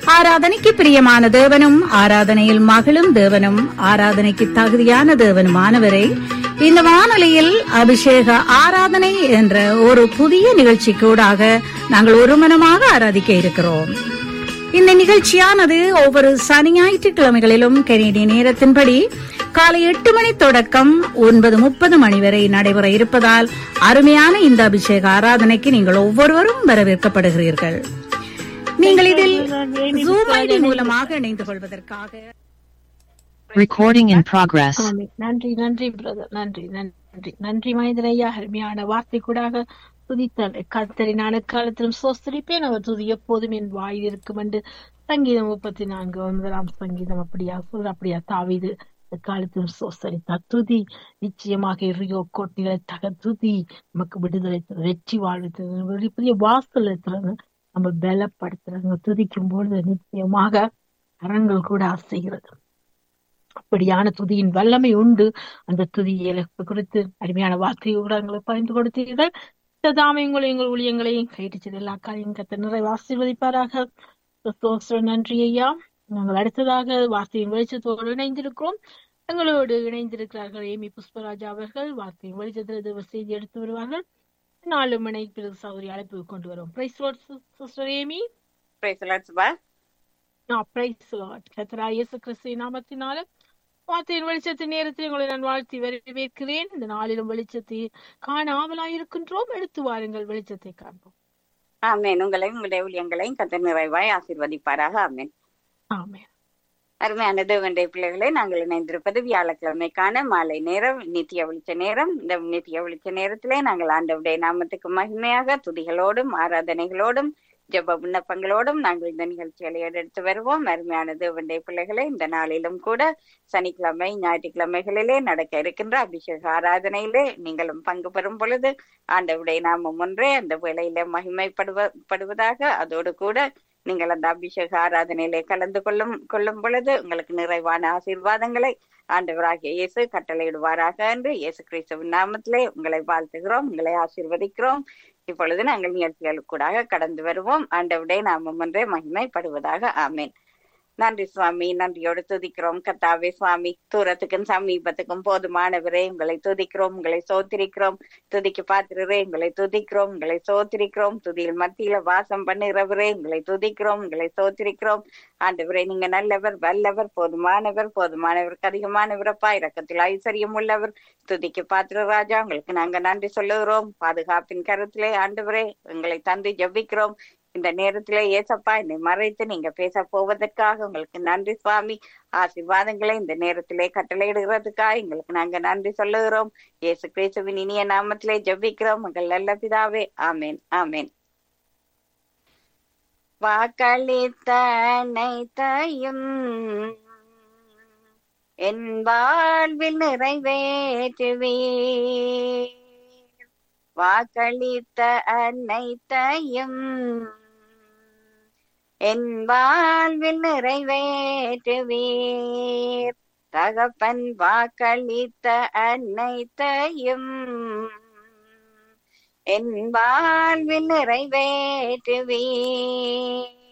ஆராதனைக்கு பிரியமான தேவனும் ஆராதனையில் மகளும் தேவனும் ஆராதனைக்கு தகுதியான தேவனுமானவரை இந்த வானொலியில் அபிஷேக ஆராதனை என்ற ஒரு புதிய நிகழ்ச்சிக்கூடாக நாங்கள் ஒருமனமாக ஆராதிக்க இருக்கிறோம் இந்த நிகழ்ச்சியானது ஒவ்வொரு சனி ஞாயிற்றுக்கிழமைகளிலும் கனேடிய நேரத்தின்படி காலை எட்டு மணி தொடக்கம் ஒன்பது முப்பது மணி வரை நடைபெற இருப்பதால் அருமையான இந்த அபிஷேக ஆராதனைக்கு நீங்கள் ஒவ்வொருவரும் வரவேற்கப்படுகிறீர்கள் நீங்கள் இதில் ஜூம் ஐடி மூலமாக இணைந்து கொள்வதற்காக Recording in progress. ஆமென். நன்றி நன்றி பிரதர் நன்றி நன்றி நன்றி மனிதன் ஐயா அருமையான வார்த்தை கூடாக துதித்தாள் கர்த்தரின் காலத்திலும் சோஸ்திரிப்பேன் அவர் துதி எப்போதும் என் வாயில் இருக்கும் என்று சங்கீதம் முப்பத்தி நான்கு ஒன்பதாம் சங்கீதம் அப்படியா சொல்ற அப்படியா தாவிது காலத்திலும் சோசரித்தார் துதி நிச்சயமாக எரியோ கோட்டைகளை தக துதி நமக்கு விடுதலை தரும், வெற்றி வாழ்வு தரும், ஒரு பெரிய வாசல் இருக்கிறது நம்ம பலப்படுத்துறாங்க துதிக்கும் பொழுது நிச்சயமாக கரங்கள் கூட அசைகிறது அப்படியான துதியின் வல்லமை உண்டு அந்த துதியை குறித்து அருமையான வார்த்தையை கூட எங்களுக்கு பகிர்ந்து கொடுத்தீர்கள் தாமே உங்களை எங்கள் ஊழியங்களையும் கைட்டு எல்லா காரியம் கத்த நிறைவு ஆசீர்வதிப்பாராக ஸ்தோத்திரம் நன்றி ஐயா நாங்கள் அடுத்ததாக வார்த்தையின் வெளிச்சத்தோடு இணைந்திருக்கிறோம் எங்களோடு இணைந்திருக்கிறார்கள் ஏமி புஷ்பராஜா அவர்கள் வார்த்தையின் வெளிச்சத்தில் தேவ செய்தி எடுத்து வருவார்கள் நாலு மணி பிறகு சௌரி அழைப்பு கொண்டு வரும் praise sister Amy Praise the Lord, Subha. Praise Lord கத்தரா இயேசு கிறிஸ்துவின் நாமத்தினால வார்த்தையின் வெளிச்சத்தின் நேரத்தில் உங்களை நான் வாழ்த்தி வரவேற்கிறேன் இந்த நாளிலும் வெளிச்சத்தை காண ஆவலாயிருக்கின்றோம் எடுத்து வாருங்கள் வெளிச்சத்தை காண்போம் ஆமென் உங்களையும் உங்களுடைய ஊழியங்களையும் கத்தர் நிறைவாய் ஆசீர்வதிப்பாராக ஆமென் ஆமென் அருமையான தேவனுடைய பிள்ளைகளை நாங்கள் இணைந்திருப்பது வியாழக்கிழமைக்கான மாலை நேரம் நித்திய வெளிச்ச நேரம் இந்த நித்திய வெளிச்ச நேரத்திலே நாங்கள் ஆண்டவருடைய நாமத்துக்கு மகிமையாக துதிகளோடும் ஆராதனைகளோடும் ஜெப விண்ணப்பங்களோடும் நாங்கள் இந்த நிகழ்ச்சிகளை எடுத்து வருவோம் அருமையான தேவனுடைய பிள்ளைகளை இந்த நாளிலும் கூட சனிக்கிழமை ஞாயிற்றுக்கிழமைகளிலே நடக்க இருக்கின்ற அபிஷேக ஆராதனையிலே நீங்களும் பங்கு பெறும் பொழுது ஆண்டவருடைய நாமம் ஒன்றே அந்த வேளையிலே மகிமைப்படுவ படுவதாக அதோடு கூட நீங்கள் அந்த அபிஷேக ஆராதனையிலே கலந்து கொள்ளும் கொள்ளும் பொழுது உங்களுக்கு நிறைவான ஆசீர்வாதங்களை ஆண்டவராகிய இயேசு கட்டளையிடுவாராக என்று இயேசு கிறிஸ்துவின் நாமத்திலே உங்களை வாழ்த்துகிறோம் உங்களை ஆசீர்வதிக்கிறோம் இப்பொழுது நாங்கள் நிகழ்ச்சிகளுக்கூடாக கடந்து வருவோம் ஆண்டவருடைய நாமம் ஒன்றே மகிமைப்படுவதாக ஆமேன் நன்றி சுவாமி நன்றியோடு துதிக்கிறோம் கத்தாவே சுவாமி தூரத்துக்கும் சமீபத்துக்கும் போதுமானவரே உங்களை துதிக்கிறோம் உங்களை சோத்திரிக்கிறோம் துதிக்கு பாத்திரரே உங்களை துதிக்கிறோம் உங்களை சோத்திரிக்கிறோம் துதியில் மத்தியில வாசம் பண்ணுகிறவரே உங்களை துதிக்கிறோம் உங்களை சோத்திரிக்கிறோம் ஆண்டவரே நீங்க நல்லவர் வல்லவர் போதுமானவர் போதுமானவருக்கு அதிகமானவரப்பா இரக்கத்தில் ஐஸ்வர்யம் உள்ளவர் துதிக்கு பாத்திர ராஜா உங்களுக்கு நாங்க நன்றி சொல்லுகிறோம் பாதுகாப்பின் கருத்திலே ஆண்டவரே எங்களை தந்து ஜெபிக்கிறோம் இந்த நேரத்திலே ஏசப்பா என்னை மறைத்து நீங்க பேச போவதற்காக உங்களுக்கு நன்றி சுவாமி ஆசீர்வாதங்களை இந்த நேரத்திலே கட்டளையிடுகிறதுக்காக எங்களுக்கு நாங்க நன்றி சொல்லுகிறோம் இயேசு கிறிஸ்துவின் இனிய நாமத்திலே ஜெபிக்கிறோம் உங்கள் நல்ல பிதாவே ஆமேன் ஆமேன் வாக்களித்த அனைத்தையும் என் வாழ்வில் நிறைவேற்றுவே வாக்களித்த அனைத்தையும் என் வாழ்வில் நிறைவேற்றுவீர் தகப்பன் வாக்களித்த அனைத்தையும் என் வாழ்வில் நிறைவேற்றுவீர்